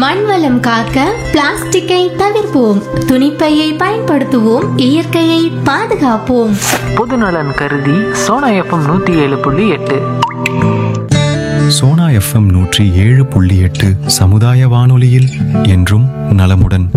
மண்வளம் காக்க பிளாஸ்டிக்கை தவிர்ப்போம் துணிப்பையை பயன்படுத்துவோம் இயற்கையை பாதுகாப்போம் பொதுநலன் கருதி சோனா எஃப்எம் நூற்றி ஏழு புள்ளி எட்டு சோனா எஃப்எம் நூற்றி ஏழு புள்ளி எட்டு சமுதாய வானொலியில் என்றும் நலமுடன்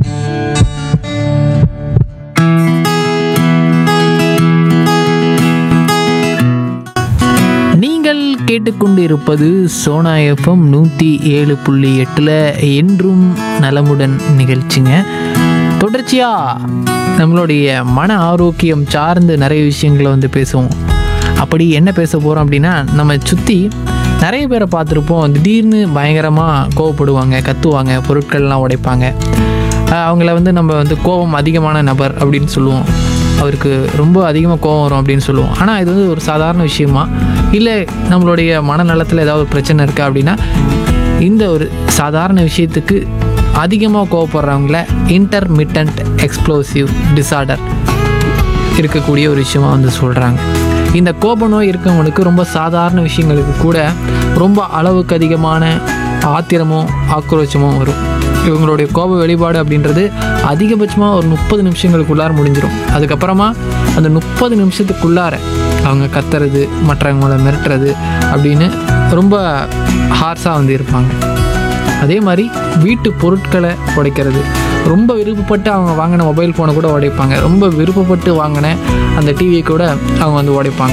நீங்கள் கேட்டுக்கொண்டிருப்பது சோனா எஃப்எம் நூற்றி ஏழு புள்ளி எட்டில் என்றும் நலமுடன் நிகழ்ச்சிங்க தொடர்ச்சியாக நம்மளுடைய மன ஆரோக்கியம் சார்ந்து நிறைய விஷயங்களை வந்து பேசுவோம் அப்படி என்ன பேச போகிறோம் அப்படின்னா நம்ம சுற்றி நிறைய பேரை பார்த்துருப்போம் திடீர்னு பயங்கரமாக கோவப்படுவாங்க கத்துவாங்க பொருட்கள்லாம் உடைப்பாங்க ஆஹ் அவங்கள வந்து நம்ம வந்து கோபம் அதிகமான நபர் அப்படின்னு சொல்லுவோம் அவருக்கு ரொம்ப அதிகமாக கோவம் வரும் அப்படின்னு சொல்லுவோம் ஆனால் இது வந்து ஒரு சாதாரண விஷயமா இல்லை நம்மளுடைய மனநலத்தில் ஏதாவது ஒரு பிரச்சனை இருக்கா அப்படின்னா இந்த ஒரு சாதாரண விஷயத்துக்கு அதிகமாக கோவப்படுறவங்கள இன்டர்மிட்டன்ட் எக்ஸ்ப்ளோசிவ் டிசார்டர் இருக்கக்கூடிய ஒரு விஷயமா வந்து சொல்கிறாங்க இந்த கோப நோய் இருக்கவங்களுக்கு ரொம்ப சாதாரண விஷயங்களுக்கு கூட ரொம்ப அளவுக்கு அதிகமான ஆத்திரமோ ஆக்ரோஷமோ வரும் இவங்களுடைய கோப வெளிப்பாடு அப்படின்றது அதிகபட்சமாக ஒரு முப்பது நிமிஷங்களுக்குள்ளார முடிஞ்சிடும் அதுக்கப்புறமா அந்த முப்பது நிமிஷத்துக்குள்ளார அவங்க கத்துறது மற்றவங்கள மிரட்டுறது அப்படின்னு ரொம்ப ஹார்ஸாக வந்து இருப்பாங்க அதே மாதிரி வீட்டு பொருட்களை உடைக்கிறது ரொம்ப விருப்பப்பட்டு அவங்க வாங்கின மொபைல் ஃபோனை கூட உடைப்பாங்க ரொம்ப விருப்பப்பட்டு வாங்கின அந்த டிவியை கூட அவங்க வந்து உடைப்பாங்க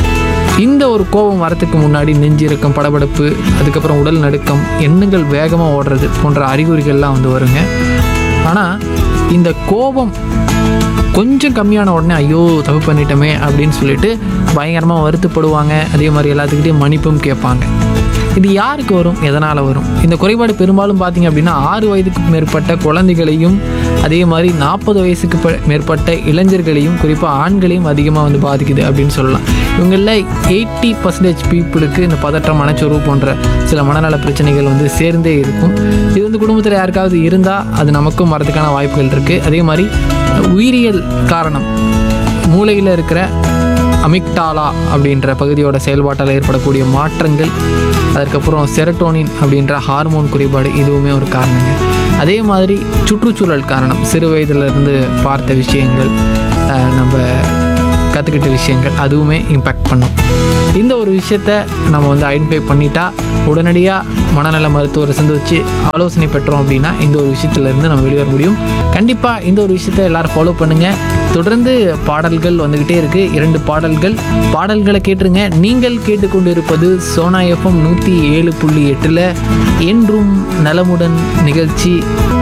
இந்த ஒரு கோபம் வரத்துக்கு முன்னாடி நெஞ்சிருக்கம் படபடப்பு அதுக்கப்புறம் உடல் நடுக்கம் எண்ணங்கள் வேகமாக ஓடுறது போன்ற அறிகுறிகள்லாம் வந்து வருங்க ஆனால் இந்த கோபம் கொஞ்சம் கம்மியான உடனே ஐயோ தப்பு பண்ணிட்டோமே அப்படின்னு சொல்லிட்டு பயங்கரமாக வருத்தப்படுவாங்க அதே மாதிரி எல்லாத்துக்கிட்டையும் மன்னிப்பும் கேட்பாங்க இது யாருக்கு வரும் எதனால் வரும் இந்த குறைபாடு பெரும்பாலும் பார்த்தீங்க அப்படின்னா ஆறு வயதுக்கு மேற்பட்ட குழந்தைகளையும் அதே மாதிரி நாற்பது வயசுக்கு ப- மேற்பட்ட இளைஞர்களையும் குறிப்பாக ஆண்களையும் அதிகமாக வந்து பாதிக்குது அப்படின்னு சொல்லலாம் இவங்களில் எயிட்டி பர்சன்டேஜ் பீப்புளுக்கு இந்த பதற்றம் மனச்சோர்வு போன்ற சில மனநல பிரச்சனைகள் வந்து சேர்ந்தே இருக்கும் இது வந்து குடும்பத்தில் யாருக்காவது இருந்தால் அது நமக்கும் வரதுக்கான வாய்ப்புகள் இருக்குது அதே மாதிரி உயிரியல் காரணம் மூளையில் இருக்கிற அமிக்டாலா அப்படின்ற பகுதியோட செயல்பாட்டால் ஏற்படக்கூடிய மாற்றங்கள் அதுக்கப்புறம் செரட்டோனின் அப்படின்ற ஹார்மோன் குறைபாடு இதுவுமே ஒரு காரணங்க அதே மாதிரி சுற்றுச்சூழல் காரணம் சிறு வயதிலிருந்து பார்த்த விஷயங்கள் அஹ், நம்ம கற்றுக்கிட்ட விஷயங்கள் அதுவுமே இம்பேக்ட் பண்ணும் இந்த ஒரு விஷயத்த நம்ம வந்து ஐடென்டிஃபை பண்ணிட்டா உடனடியாக மனநல மருத்துவரை சந்திச்சு ஆலோசனை பெற்றோம் அப்படின்னா இந்த ஒரு விஷயத்துலேருந்து நம்ம வெளிவர முடியும் கண்டிப்பாக இந்த ஒரு விஷயத்த எல்லாரும் ஃபாலோ பண்ணுங்கள் தொடர்ந்து பாடல்கள் வந்துக்கிட்டே இருக்குது இரண்டு பாடல்கள் பாடல்களை கேட்டுருங்க நீங்கள் கேட்டுக்கொண்டிருப்பது சோனா எஃப்எம் நூற்றி ஏழு புள்ளி எட்டில் என்றும் நலமுடன் நிகழ்ச்சி